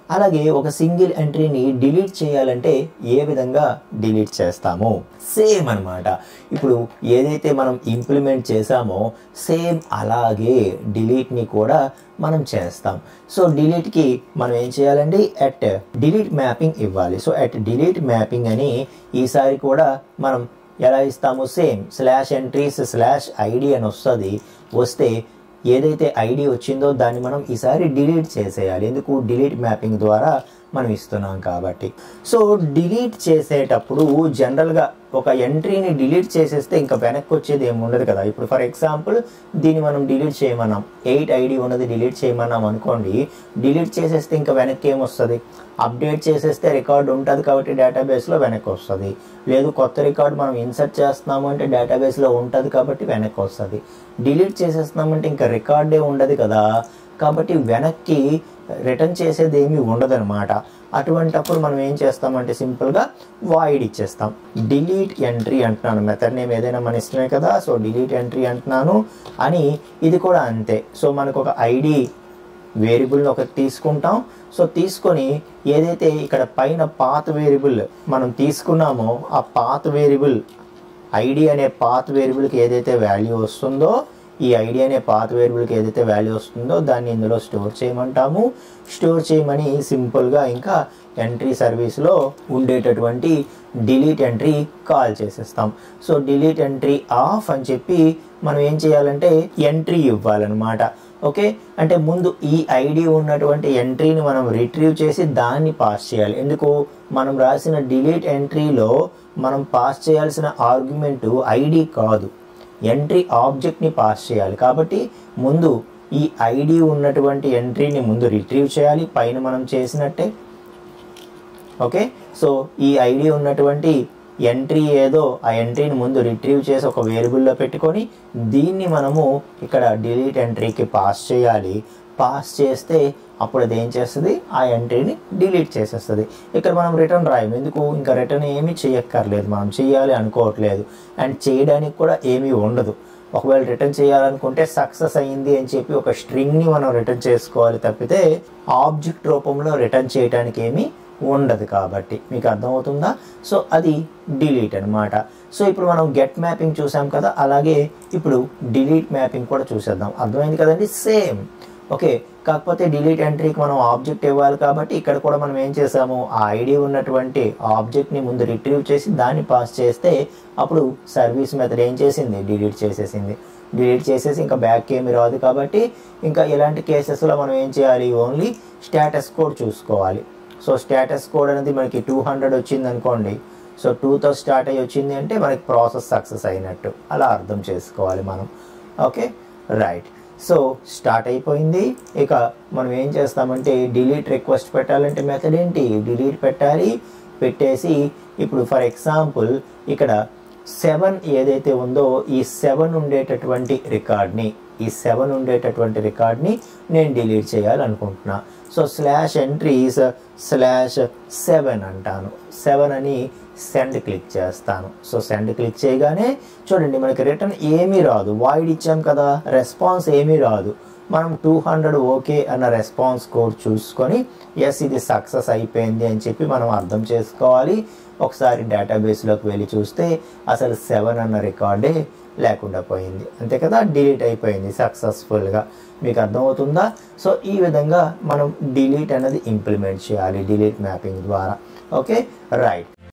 అలాగే ఒక single ఎంట్రీని delete చేయాలంటే ఏ విధంగా డిలీట్ చేస్తాము సేమ్ అన్నమాట ఇప్పుడు ఏదైతే మనం ఇంప్లిమెంట్ చేసామో సేమ్ అలాగే డిలీట్ని కూడా మనం చేస్తాం సో డిలీట్కి మనం ఏం చేయాలండి అట్ డిలీట్ మ్యాపింగ్ ఇవ్వాలి సో అట్ డిలీట్ మ్యాపింగ్ అని ఈసారి కూడా మనం ఎలా ఇస్తాము same slash entries slash ID అని వస్తుంది వస్తే ఏదైతే ఐడి వచ్చిందో దాన్ని మనం ఈసారి డిలీట్ చేసేయాలి ఎందుకు డిలీట్ మ్యాపింగ్ ద్వారా మనం ఇస్తున్నాం కాబట్టి సో డిలీట్ చేసేటప్పుడు జనరల్గా ఒక ఎంట్రీని డిలీట్ చేసేస్తే ఇంకా వెనక్కి వచ్చేది ఏమి ఉండదు కదా ఇప్పుడు ఫర్ ఎగ్జాంపుల్ దీన్ని మనం డిలీట్ చేయమన్నాం ఎయిట్ ఐడి ఉన్నది డిలీట్ చేయమన్నాం అనుకోండి డిలీట్ చేసేస్తే ఇంకా వెనక్కి ఏమొస్తుంది అప్డేట్ చేసేస్తే రికార్డు ఉంటుంది కాబట్టి డేటాబేస్లో వెనక్కి వస్తుంది లేదు కొత్త రికార్డు మనం ఇన్సర్ట్ చేస్తున్నాము అంటే డేటాబేస్లో ఉంటుంది కాబట్టి వెనక్కి వస్తుంది డిలీట్ చేసేస్తున్నామంటే ఇంకా రికార్డే ఉండదు కదా కాబట్టి వెనక్కి రిటర్న్ చేసేది ఏమీ ఉండదన్నమాట అటువంటప్పుడు మనం ఏం చేస్తామంటే సింపుల్గా వాయిడ్ ఇచ్చేస్తాం డిలీట్ ఎంట్రీ అంటున్నాను మెథడ్ నేమ్ ఏదైనా మన ఇష్టమే కదా సో డిలీట్ ఎంట్రీ అంటున్నాను అని ఇది కూడా అంతే సో మనకు ఒక ఐడి వేరియబుల్ని ఒకటి తీసుకుంటాం సో తీసుకొని ఏదైతే ఇక్కడ పైన పాత్ వేరియబుల్ మనం తీసుకున్నామో ఆ పాత్ వేరియబుల్ ఐడి అనే పాత్ వేరియబుల్కి ఏదైతే వాల్యూ వస్తుందో ఈ ఐడి అనే పాత్ వేరియబుల్కి ఏదైతే వాల్యూ వస్తుందో దాన్ని ఇందులో స్టోర్ చేయమంటాము స్టోర్ చేయమని సింపుల్గా ఇంకా ఎంట్రీ సర్వీస్లో ఉండేటటువంటి డిలీట్ ఎంట్రీ కాల్ చేసేస్తాం సో డిలీట్ ఎంట్రీ ఆఫ్ అని చెప్పి మనం ఏం చేయాలంటే ఎంట్రీ ఇవ్వాలన్నమాట ఓకే అంటే ముందు ఈ ఐడి ఉన్నటువంటి ఎంట్రీని మనం రిట్రీవ్ చేసి దాన్ని పాస్ చేయాలి ఎందుకు మనం రాసిన డిలీట్ ఎంట్రీలో మనం పాస్ చేయాల్సిన ఆర్గ్యుమెంట్ ఐడి కాదు ఎంట్రీ ఆబ్జెక్ట్ని పాస్ చేయాలి కాబట్టి ముందు ఈ ఐడి ఉన్నటువంటి ఎంట్రీని ముందు రిట్రీవ్ చేయాలి పైన మనం చేసినట్టే ఓకే సో ఈ ఐడి ఉన్నటువంటి ఎంట్రీ ఏదో ఆ ఎంట్రీని ముందు రిట్రీవ్ చేసి ఒక వేరియబుల్లో పెట్టుకొని దీన్ని మనము ఇక్కడ డిలీట్ ఎంట్రీకి పాస్ చేయాలి పాస్ చేస్తే అప్పుడు అది ఏం చేస్తుంది ఆ ఎంట్రీని డిలీట్ చేసేస్తుంది ఇక్కడ మనం రిటర్న్ రాయం ఎందుకు ఇంకా రిటర్న్ ఏమీ చేయక్కర్లేదు మనం చేయాలి అనుకోవట్లేదు అండ్ చేయడానికి కూడా ఏమీ ఉండదు ఒకవేళ రిటర్న్ చేయాలనుకుంటే సక్సెస్ అయ్యింది అని చెప్పి ఒక స్ట్రింగ్ని మనం రిటర్న్ చేసుకోవాలి తప్పితే ఆబ్జెక్ట్ రూపంలో రిటర్న్ చేయడానికి ఏమీ ఉండదు కాబట్టి మీకు అర్థమవుతుందా సో అది డిలీట్ అనమాట సో ఇప్పుడు మనం గెట్ మ్యాపింగ్ చూసాం కదా అలాగే ఇప్పుడు డిలీట్ మ్యాపింగ్ కూడా చూసేద్దాం అర్థమైంది కదండి సేమ్ ఓకే కాకపోతే డిలీట్ ఎంట్రీకి మనం ఆబ్జెక్ట్ ఇవ్వాలి కాబట్టి ఇక్కడ కూడా మనం ఏం చేసాము ఆ ఐడి ఉన్నటువంటి ఆబ్జెక్ట్ని ముందు రిట్రీవ్ చేసి దాన్ని పాస్ చేస్తే అప్పుడు సర్వీస్ మెథడ్ ఏం చేసింది డిలీట్ చేసేసింది డిలీట్ చేసేసి ఇంకా బ్యాక్ ఏమి రాదు కాబట్టి ఇంకా ఇలాంటి కేసెస్లో మనం ఏం చేయాలి ఓన్లీ స్టేటస్ కోడ్ చూసుకోవాలి సో స్టేటస్ కోడ్ అనేది మనకి టూ హండ్రెడ్ వచ్చింది అనుకోండి సో టూతో స్టార్ట్ అయ్యి వచ్చింది అంటే మనకి ప్రాసెస్ సక్సెస్ అయినట్టు అలా అర్థం చేసుకోవాలి మనం ఓకే రైట్ సో స్టార్ట్ అయిపోయింది ఇక మనం ఏం చేస్తామంటే డిలీట్ రిక్వెస్ట్ పెట్టాలంటే మెథడ్ ఏంటి డిలీట్ పెట్టాలి పెట్టేసి ఇప్పుడు ఫర్ ఎగ్జాంపుల్ ఇక్కడ సెవెన్ ఏదైతే ఉందో ఈ సెవెన్ ఉండేటటువంటి రికార్డ్ని ఈ సెవెన్ ఉండేటటువంటి రికార్డ్ని నేను డిలీట్ చేయాలనుకుంటున్నా so slash entries slash seven అంటాను సెవెన్ అని సెండ్ క్లిక్ చేస్తాను సో సెండ్ క్లిక్ చేయగానే చూడండి మనకి రిటర్న్ ఏమీ రాదు వాయిడ్ ఇచ్చాం కదా రెస్పాన్స్ ఏమీ రాదు మనం టూ హండ్రెడ్ ఓకే అన్న రెస్పాన్స్ కోడ్ చూసుకొని ఎస్ ఇది సక్సెస్ అయిపోయింది అని చెప్పి మనం అర్థం చేసుకోవాలి ఒకసారి డేటాబేస్లోకి వెళ్ళి చూస్తే అసలు సెవెన్ అన్న రికార్డే లేకుండా పోయింది అంతే కదా డిలీట్ అయిపోయింది సక్సెస్ఫుల్గా మీకు అర్థమవుతుందా సో ఈ విధంగా మనం డిలీట్ అనేది ఇంప్లిమెంట్ చేయాలి డిలీట్ మ్యాపింగ్ ద్వారా ఓకే రైట్